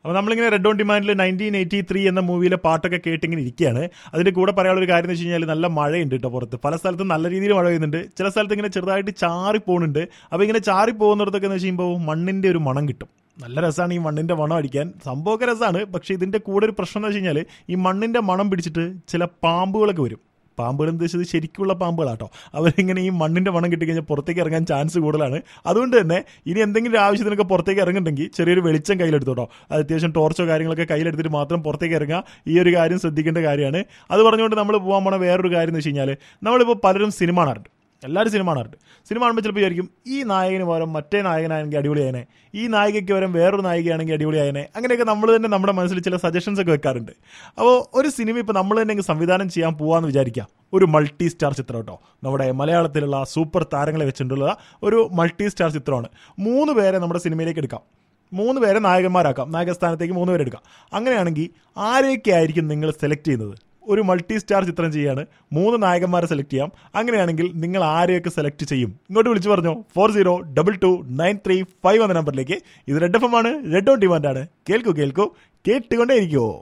അപ്പോൾ നമ്മളിങ്ങനെ red on ഡിമാൻഡിൽ നയൻറ്റീൻ എയ്റ്റി ത്രീ എന്ന മൂവിയിലെ പാട്ടൊക്കെ കേട്ടിങ്ങനെ ഇരിക്കുകയാണ് അതിന്റെ കൂടെ പറയാനുള്ള ഒരു കാര്യം എന്ന് വെച്ച് കഴിഞ്ഞാൽ നല്ല മഴയുണ്ട് കേട്ടോ പുറത്ത് പല സ്ഥലത്തും നല്ല രീതിയിൽ മഴ പെയ്യുന്നുണ്ട് ചില സ്ഥലത്ത് ഇങ്ങനെ ചെറുതായിട്ട് ചാറി പോകുന്നുണ്ട് അപ്പോൾ ഇങ്ങനെ ചാറി പോകുന്നിടത്തൊക്കെ എന്ന് വെച്ച് കഴിയുമ്പോൾ മണ്ണിന്റെ ഒരു മണം കിട്ടും നല്ല രസമാണ് ഈ മണ്ണിന്റെ മണം അടിക്കാൻ സംഭവമൊക്കെ രസമാണ് പക്ഷേ ഇതിന്റെ കൂടെ ഒരു പ്രശ്നം എന്ന് വെച്ച് കഴിഞ്ഞാൽ ഈ മണ്ണിന്റെ മണം പിടിച്ചിട്ട് ചില പാമ്പുകളൊക്കെ വരും പാമ്പുകൾ എന്ന് വെച്ചത് ശരിക്കുള്ള പാമ്പുകളാട്ടോ അവരിങ്ങനെ ഈ മണ്ണിന്റെ മണം കിട്ടിക്കഴിഞ്ഞാൽ പുറത്തേക്ക് ഇറങ്ങാൻ ചാൻസ് കൂടുതലാണ് അതുകൊണ്ട് തന്നെ ഇനി എന്തെങ്കിലും ഒരു ആവശ്യത്തിനൊക്കെ പുറത്തേക്ക് ഇറങ്ങുന്നുണ്ടെങ്കിൽ ചെറിയൊരു വെളിച്ചം കയ്യിലെടുത്തോട്ടോ അത് അത്യാവശ്യം ടോർച്ചോ കാര്യങ്ങളൊക്കെ കയ്യിലെടുത്തിട്ട് മാത്രം പുറത്തേക്ക് ഇറങ്ങുക ഈ ഒരു കാര്യം ശ്രദ്ധിക്കേണ്ട കാര്യമാണ് അത് പറഞ്ഞുകൊണ്ട് നമ്മൾ പോകാൻ പോണ വേറൊരു കാര്യം എന്ന് വെച്ച് കഴിഞ്ഞാൽ നമ്മളിപ്പോൾ പലരും സിനിമ കാണാറുണ്ട് എല്ലാവരും സിനിമ കാണാറുണ്ട് സിനിമ കാണുമ്പോൾ ചിലപ്പോൾ വിചാരിക്കും ഈ നായകന് പകരം മറ്റേ നായകനാണെങ്കിൽ അടിപൊളിയായനെ ഈ നായികയ്ക്ക് പകരം വേറൊരു നായികയാണെങ്കിൽ അടിപൊളിയായനെ അങ്ങനെയൊക്കെ നമ്മൾ തന്നെ നമ്മുടെ മനസ്സിൽ ചില സജഷൻസ് ഒക്കെ വെക്കാറുണ്ട് അപ്പോൾ ഒരു സിനിമ ഇപ്പോൾ നമ്മൾ തന്നെ അങ്ങ് സംവിധാനം ചെയ്യാൻ പോവാന്ന് വിചാരിക്കാം ഒരു മൾട്ടി സ്റ്റാർ ചിത്രം കേട്ടോ നമ്മുടെ മലയാളത്തിലുള്ള സൂപ്പർ താരങ്ങളെ വെച്ചിട്ടുള്ള ഒരു മൾട്ടി സ്റ്റാർ ചിത്രമാണ് മൂന്ന് പേരെ നമ്മുടെ സിനിമയിലേക്ക് എടുക്കാം മൂന്ന് പേരെ നായകന്മാരാക്കാം നായകസ്ഥാനത്തേക്ക് മൂന്ന് പേരെ എടുക്കാം അങ്ങനെയാണെങ്കിൽ ആരെയൊക്കെ ആയിരിക്കും നിങ്ങൾ സെലക്ട് ചെയ്യുന്നത് ഒരു മൾട്ടി സ്റ്റാർ ചിത്രം ചെയ്യാണ് മൂന്ന് നായകന്മാരെ സെലക്ട് ചെയ്യാം അങ്ങനെയാണെങ്കിൽ നിങ്ങൾ ആരെയൊക്കെ സെലക്ട് ചെയ്യും ഇങ്ങോട്ട് വിളിച്ചു പറഞ്ഞോ four zero double two nine three five എന്ന നമ്പറിലേക്ക് ഇത് റെഡ് എഫ് എം ആണ് റെഡ് ഓൺ ഡിമാൻഡ് ആണ് കേൾക്കൂ കേൾക്കൂ കേട്ടുകൊണ്ടേ ഇരിക്കുമോ